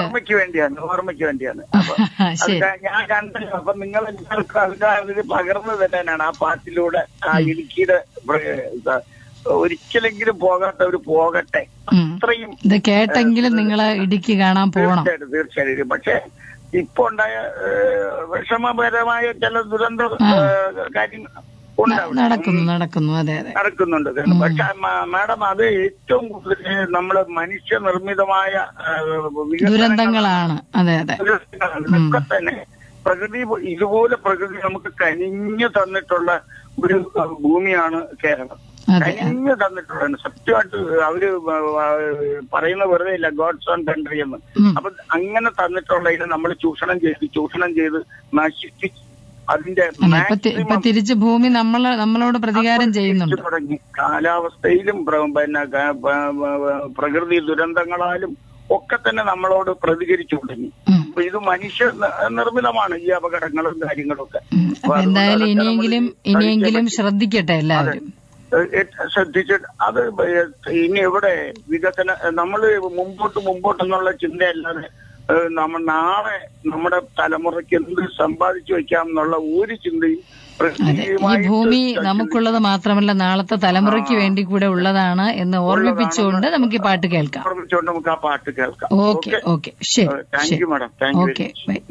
ഓർമ്മയ്ക്ക് വേണ്ടിയാണ് ഓർമ്മയ്ക്ക് വേണ്ടിയാണ് അപ്പൊ അത് ശരി ക- ഞാൻ കണ്ടല്ലോ അപ്പൊ നിങ്ങൾ എല്ലാവർക്കും അതിന്റെ അതിന് പകർന്നു തരാനാണ് ആ പാട്ടിലൂടെ ആ ഇടുക്കിയുടെ പ്ര- ഇത് ഒരിക്കലെങ്കിലും പോകാത്തവര് പോകട്ടെ ഉം. അത്രയും ഇത് കേട്ടെങ്കിലും നിങ്ങള് ഇടുക്കി കാണാൻ പോണം തീർച്ചയായിട്ടും തീർച്ചയായിട്ടും പക്ഷെ ഇപ്പൊ ഉണ്ടായ ഏഹ്, വിഷമപരമായ ചില ദുരന്ത ഏഹ്, കാര്യങ്ങൾ ഉണ്ടാവും നടക്കുന്നു നടക്കുന്നു അതെ അതെ നടക്കുന്നുണ്ട് പക്ഷെ മ- മാഡം അത് ഏറ്റവും കൂടുതൽ നമ്മള് മനുഷ്യനിർമ്മിതമായ ഏഹ്, വികസനങ്ങൾ ദുരന്തങ്ങളാണ് അതെ അതെ ഇതൊക്കെ തന്നെ പ്രകൃതി ഇതുപോലെ പ്രകൃതി നമുക്ക് കനിഞ്ഞു തന്നിട്ടുള്ള ഒരു അഹ്, ഭൂമിയാണ് കേരളം അതെ കനിഞ്ഞു തന്നിട്ടുള്ളതാണ് സത്യമായിട്ട് അവര് വ- വ- പറയുന്ന വെറുതെ ഇല്ല ഗോഡ്സ് ഓൺ കൺട്രി എന്ന് ഉം. അപ്പൊ അങ്ങനെ തന്നിട്ടുള്ള ഇത് നമ്മൾ ചൂഷണം ചെയ്ത് ചൂഷണം ചെയ്ത് നശിപ്പിച്ച് അതിന്റെ അല്ല ഇപ്പൊ തി- ഇപ്പൊ maximum തിരിച്ച് ഭൂമി നമ്മള് നമ്മളോട് പ്രതികാരം ചെയ്യുന്നുണ്ട് തിരിച്ചു തുടങ്ങി കാലാവസ്ഥയിലും പ്ര- പിന്നെ ക- പ- പ- പ്രകൃതി ദുരന്തങ്ങളാലും ഒക്കെ തന്നെ നമ്മളോട് പ്രതികരിച്ചു തുടങ്ങി ഉം. അപ്പൊ ഇത് മനുഷ്യ ന- നിർമ്മിതമാണ് ഈ അപകടങ്ങളും കാര്യങ്ങളും ഒക്കെ ഉം. അപ്പൊ എന്തായാലും ഇനിയെങ്കിലും ഇനിയെങ്കിലും ശ്രദ്ധിക്കട്ടെ എല്ലാവരും ശ്രദ്ധിച്ചിട്ട് അത് ഇനി എവിടെ വികസന നമ്മൾ മുമ്പോട്ട് മുമ്പോട്ട് എന്നുള്ള ചിന്തയല്ലാതെ ഏഹ്, നമ്മൾ നാളെ നമ്മുടെ തലമുറയ്ക്ക് എന്ത് സമ്പാദിച്ചു വെക്കാം എന്നുള്ള ഒരു ചിന്തയും അതെ ഈ പ്രകൃതിയുമായിട്ട് ഭൂമി നമുക്കുള്ളത് മാത്രമല്ല നാളത്തെ തലമുറയ്ക്ക് വേണ്ടി കൂടെ ഉള്ളതാണ് എന്ന് ഓർമ്മിപ്പിച്ചുകൊണ്ട് നമുക്ക് ഈ പാട്ട് കേൾക്കാം ഓർമ്മിച്ചുകൊണ്ട് നമുക്ക് ആ പാട്ട് കേൾക്കാം ഓക്കെ ഓക്കെ ശരി താങ്ക് ശരി you madam thank you okay by